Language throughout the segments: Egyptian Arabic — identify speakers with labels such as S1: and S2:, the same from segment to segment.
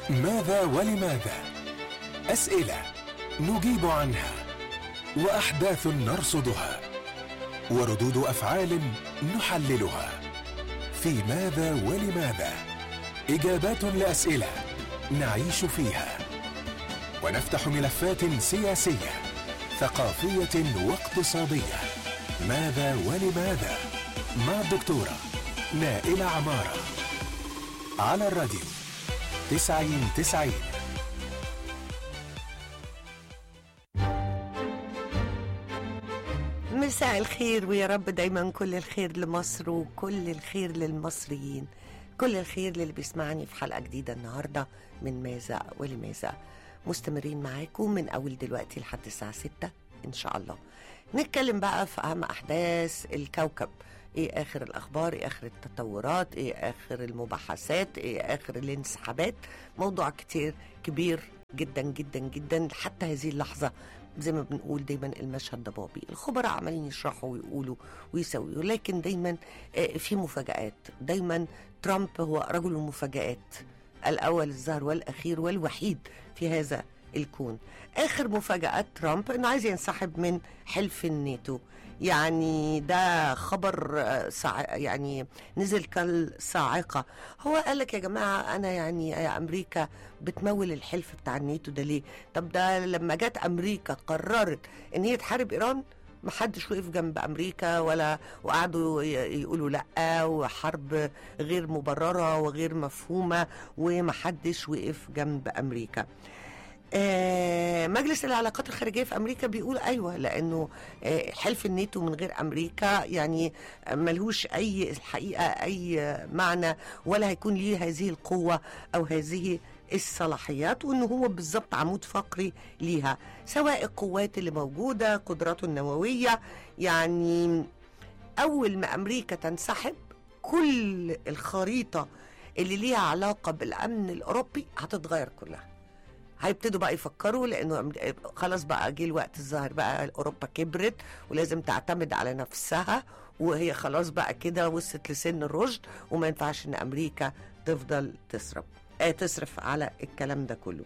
S1: ماذا ولماذا اسئله نجيب عنها واحداث نرصدها وردود افعال نحللها في ماذا ولماذا اجابات لاسئله نعيش فيها ونفتح ملفات سياسيه ثقافيه واقتصاديه ماذا ولماذا مع الدكتوره نائله عماره على الراديو تسعين تسعين
S2: مساء الخير ويا رب دايما كل الخير لمصر وكل الخير للمصريين كل الخير للي بيسمعني في حلقة جديدة النهاردة من ماذا ولماذا مستمرين معاكم من أول دلوقتي لحد الساعة 6 إن شاء الله نتكلم بقى في أهم أحداث الكوكب ايه اخر الاخبار ايه اخر التطورات ايه اخر المباحثات ايه اخر الانسحابات موضوع كتير كبير جدا جدا جدا حتى هذه اللحظة زي ما بنقول دايما المشهد ضبابي الخبراء عمالين يشرحوا ويقولوا ويسويوا لكن دايما آه، في مفاجآت دايما ترامب هو رجل المفاجآت الأول الظاهر والأخير والوحيد في هذا الكون آخر مفاجآت ترامب أنه عايز ينسحب من حلف الناتو يعني ده خبر آه، صع... يعني نزل كالصاعقة هو قال لك يا جماعة أنا يعني يا أمريكا بتمول الحلف بتاع الناتو ده ليه طب ده لما جت أمريكا قررت إن هي تحارب إيران محدش وقف جنب امريكا ولا وقعدوا ي- يقولوا لا وحرب غير مبرره وغير مفهومه ومحدش وقف جنب امريكا آه، مجلس العلاقات الخارجيه في امريكا بيقول ايوه لانه آه، حلف الناتو من غير امريكا يعني ملهوش اي الحقيقه اي معنى ولا هيكون ليه هذه القوه او هذه الصلاحيات وان هو بالظبط عمود فقري ليها سواء القوات اللي موجوده قدراته النوويه يعني اول ما امريكا تنسحب كل الخريطه اللي ليها علاقه بالامن الاوروبي هتتغير كلها هيبتدوا بقى يفكروا لانه أمر- خلاص بقى جه الوقت الظاهر بقى اوروبا كبرت ولازم تعتمد على نفسها وهي خلاص بقى كده وصلت لسن الرشد وما ينفعش ان امريكا تفضل تصرف آه تصرف على الكلام ده كله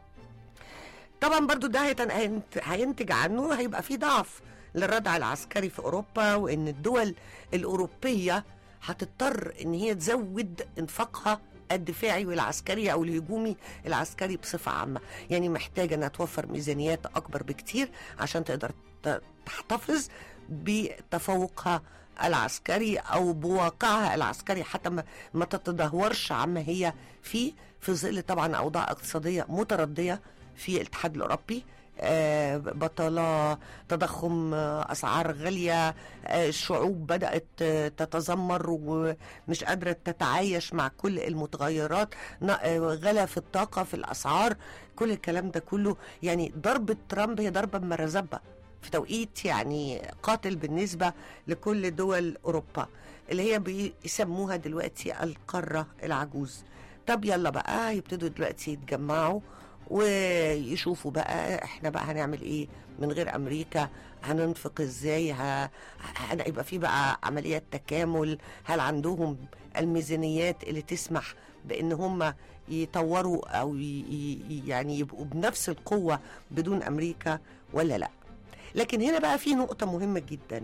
S2: طبعا برضو ده هيتن- هينت- هينتج عنه هيبقى في ضعف للردع العسكري في اوروبا وان الدول الاوروبيه هتضطر ان هي تزود انفاقها الدفاعي والعسكري او الهجومي العسكري بصفه عامه يعني محتاجه انها توفر ميزانيات اكبر بكتير عشان تقدر ت- تحتفظ بتفوقها العسكري او بواقعها العسكري حتى ما, ما تتدهورش عما هي فيه في ظل طبعا اوضاع اقتصاديه مترديه في الاتحاد الاوروبي آه، بطالة تضخم آه، أسعار غالية آه، الشعوب بدأت آه، تتذمر ومش قادرة تتعايش مع كل المتغيرات ن- آه، غلا في الطاقة في الأسعار كل الكلام ده كله يعني ضربة ترامب هي ضربة مرزبة في توقيت يعني قاتل بالنسبة لكل دول أوروبا اللي هي بيسموها دلوقتي القارة العجوز طب يلا بقى يبتدوا دلوقتي يتجمعوا ويشوفوا بقى احنا بقى هنعمل ايه من غير امريكا هننفق ازاي ه- هيبقى في بقى عمليات تكامل هل عندهم الميزانيات اللي تسمح بان هم يطوروا او ي- ي- يعني يبقوا بنفس القوه بدون امريكا ولا لا لكن هنا بقى في نقطه مهمه جدا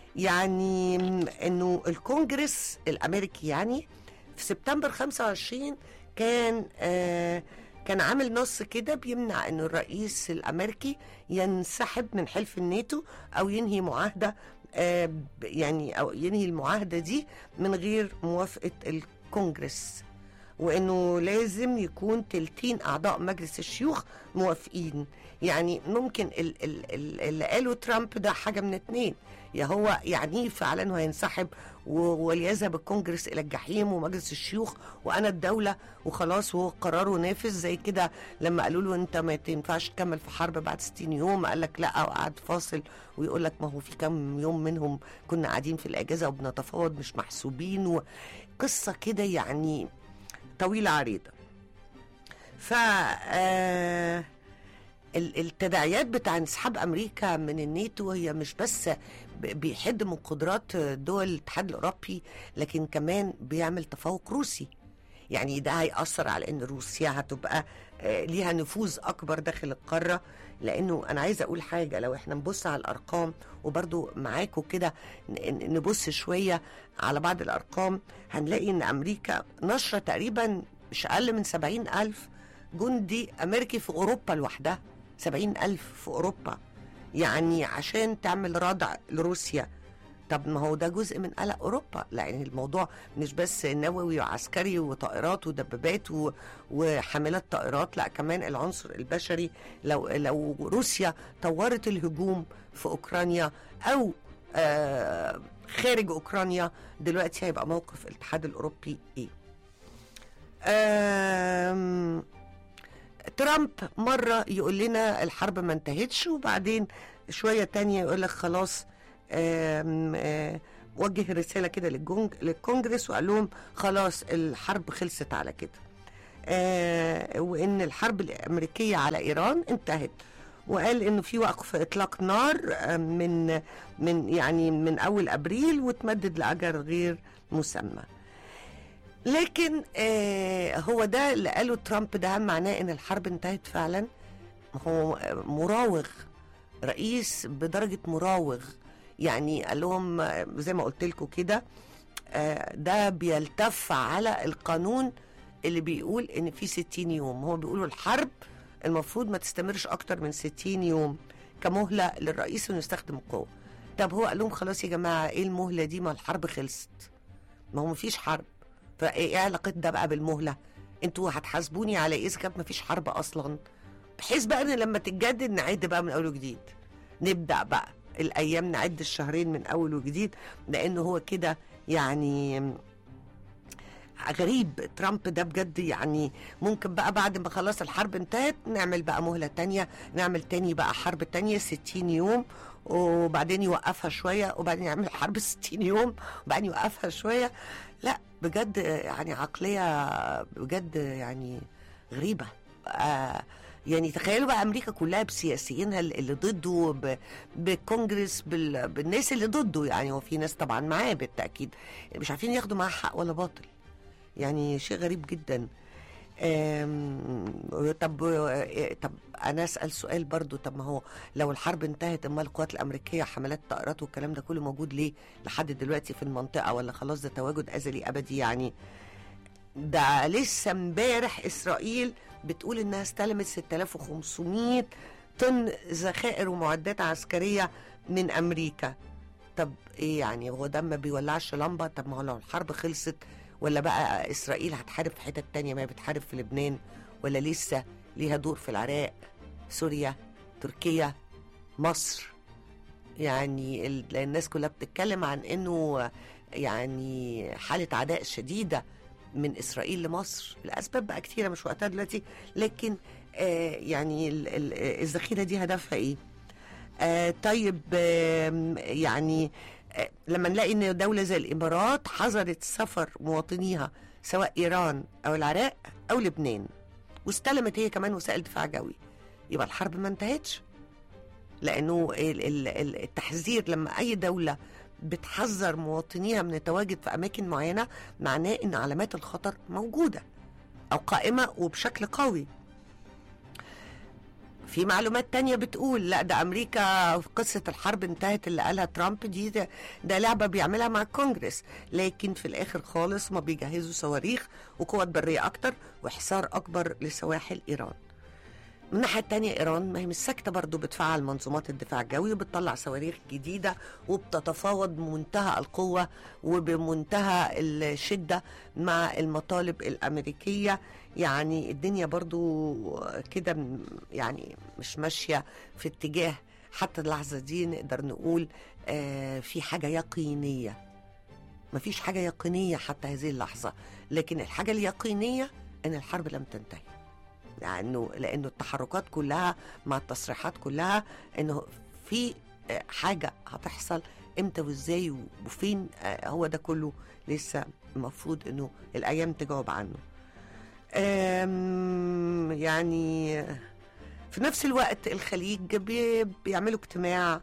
S2: يعني انه الكونجرس الامريكي يعني في سبتمبر 25 كان آه كان عامل نص كده بيمنع ان الرئيس الامريكي ينسحب من حلف الناتو او ينهي معاهده آه ب- يعني او ينهي المعاهده دي من غير موافقه الكونجرس وانه لازم يكون تلتين اعضاء مجلس الشيوخ موافقين يعني ممكن ال- ال- ال- اللي قاله ترامب ده حاجه من اتنين يا هو يعنيه فعلا انه هينسحب و- وليذهب الكونجرس الى الجحيم ومجلس الشيوخ وانا الدوله وخلاص وهو قراره نافذ زي كده لما قالوا له انت ما تنفعش تكمل في حرب بعد 60 يوم قال لك لا وقعد فاصل ويقول لك ما هو في كام يوم منهم كنا قاعدين في الاجازه وبنتفاوض مش محسوبين وقصه كده يعني طويله عريضه ف آه ال- التداعيات بتاع انسحاب امريكا من الناتو هي مش بس ب- بيحد من قدرات دول الاتحاد الاوروبي لكن كمان بيعمل تفوق روسي يعني ده هيأثر على ان روسيا هتبقى آه، ليها نفوذ اكبر داخل القاره لانه انا عايزه اقول حاجه لو احنا نبص على الارقام وبرضو معاكم كده ن- نبص شويه على بعض الارقام هنلاقي ان امريكا نشره تقريبا مش اقل من سبعين الف جندي امريكي في اوروبا لوحدها سبعين الف في اوروبا يعني عشان تعمل ردع لروسيا طب ما هو ده جزء من قلق اوروبا لان الموضوع مش بس نووي وعسكري وطائرات ودبابات و... وحاملات طائرات لا كمان العنصر البشري لو لو روسيا طورت الهجوم في اوكرانيا او آه خارج اوكرانيا دلوقتي هيبقى موقف الاتحاد الاوروبي ايه آم، ترامب مرة يقول لنا الحرب ما انتهتش وبعدين شوية تانية يقول لك خلاص آم، آه، وجه رسالة كده للجونج- للكونجرس وقال لهم خلاص الحرب خلصت على كده آه، وان الحرب الامريكيه على ايران انتهت وقال انه في وقف اطلاق نار آه، من من يعني من اول ابريل وتمدد لاجل غير مسمى لكن آه هو ده اللي قاله ترامب ده هل معناه ان الحرب انتهت فعلا هو مراوغ رئيس بدرجه مراوغ يعني قال لهم آه، زي ما قلت لكم كده آه، ده بيلتف على القانون اللي بيقول ان في 60 يوم هو بيقولوا الحرب المفروض ما تستمرش اكتر من 60 يوم كمهله للرئيس انه يستخدم القوه طب هو قال لهم خلاص يا جماعه ايه المهله دي ما الحرب خلصت ما هو مفيش حرب فايه إيه علاقه ده بقى بالمهله انتوا هتحاسبوني على ايه اذا كانت مفيش حرب اصلا بحيث بقى ان لما تتجدد نعد بقى من اول وجديد نبدا بقى الايام نعد الشهرين من اول وجديد لانه هو كده يعني غريب ترامب ده بجد يعني ممكن بقى بعد ما خلاص الحرب انتهت نعمل بقى مهلة تانية نعمل تاني بقى حرب تانية 60 يوم وبعدين يوقفها شوية وبعدين يعمل حرب 60 يوم وبعدين يوقفها شوية لا بجد يعني عقلية بجد يعني غريبة آه يعني تخيلوا بقى امريكا كلها بسياسيينها اللي ضده ب- بالكونجرس بال- بالناس اللي ضده يعني هو في ناس طبعا معاه بالتاكيد مش عارفين ياخدوا معاه حق ولا باطل يعني شيء غريب جدا آم، طب آه، طب انا اسال سؤال برضو طب ما هو لو الحرب انتهت امال القوات الامريكيه حملات طائرات والكلام ده كله موجود ليه لحد دلوقتي في المنطقه ولا خلاص ده تواجد ازلي ابدي يعني ده لسه امبارح اسرائيل بتقول انها استلمت 6500 طن ذخائر ومعدات عسكريه من امريكا طب ايه يعني هو ده ما بيولعش لمبه طب ما هو لو الحرب خلصت ولا بقى اسرائيل هتحارب في حتت تانية ما هي بتحارب في لبنان ولا لسه ليها دور في العراق سوريا تركيا مصر يعني ال- الناس كلها بتتكلم عن انه يعني حاله عداء شديده من اسرائيل لمصر لاسباب بقى كتيره مش وقتها دلوقتي لكن آه يعني ال- ال- الذخيره دي هدفها ايه؟ آه طيب آم، يعني آه لما نلاقي ان دوله زي الامارات حظرت سفر مواطنيها سواء ايران او العراق او لبنان واستلمت هي كمان وسائل دفاع جوي يبقى الحرب ما انتهتش لانه ال- ال- ال- التحذير لما اي دوله بتحذر مواطنيها من التواجد في اماكن معينه معناه ان علامات الخطر موجوده او قائمه وبشكل قوي في معلومات تانية بتقول لا ده أمريكا في قصة الحرب انتهت اللي قالها ترامب دي ده, ده لعبة بيعملها مع الكونجرس لكن في الآخر خالص ما بيجهزوا صواريخ وقوات برية أكتر وحصار أكبر لسواحل إيران من الناحية التانية إيران ما هي مش ساكتة برضه بتفعل منظومات الدفاع الجوي وبتطلع صواريخ جديدة وبتتفاوض بمنتهى القوة وبمنتهى الشدة مع المطالب الأمريكية يعني الدنيا برضو كده م- يعني مش ماشية في اتجاه حتى اللحظة دي نقدر نقول آه في حاجة يقينية مفيش حاجة يقينية حتى هذه اللحظة لكن الحاجة اليقينية أن الحرب لم تنتهي لأنه لأنه التحركات كلها مع التصريحات كلها أنه في آه، حاجة هتحصل امتى وازاي وفين آه، هو ده كله لسه المفروض انه الايام تجاوب عنه أم، يعني في نفس الوقت الخليج بي- بيعملوا اجتماع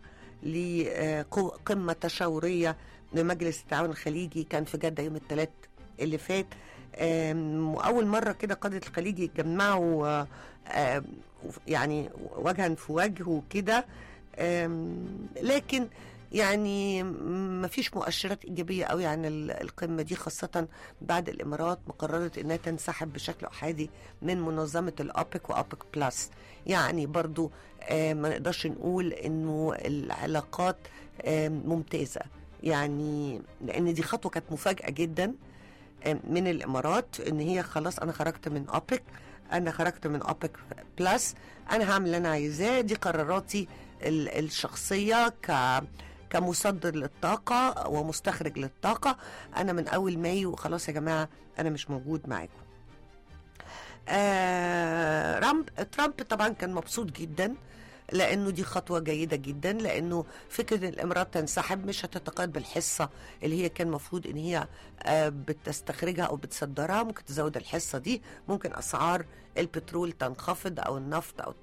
S2: لقمة تشاورية لمجلس التعاون الخليجي كان في جدة يوم الثلاث اللي فات آم، واول مره كده قاده الخليج يتجمعوا آه، آم، يعني وجها في وجه وكده آم، لكن يعني ما فيش مؤشرات ايجابيه قوي عن ال- القمه دي خاصه بعد الامارات ما قررت انها تنسحب بشكل احادي من منظمه الاوبك واوبك بلس يعني برضو آه، ما نقدرش نقول انه العلاقات آه، ممتازه يعني لان دي خطوه كانت مفاجاه جدا آه، من الامارات ان هي خلاص انا خرجت من اوبك انا خرجت من اوبك بلس انا هعمل اللي انا عايزاه دي قراراتي ال- الشخصيه ك كمصدر للطاقة ومستخرج للطاقة أنا من أول مايو خلاص يا جماعة أنا مش موجود معاكم آه رامب ترامب طبعا كان مبسوط جدا لانه دي خطوه جيده جدا لانه فكره ان الامارات تنسحب مش هتتقاعد بالحصه اللي هي كان المفروض ان هي آه بتستخرجها او بتصدرها ممكن تزود الحصه دي ممكن اسعار البترول تنخفض او النفط او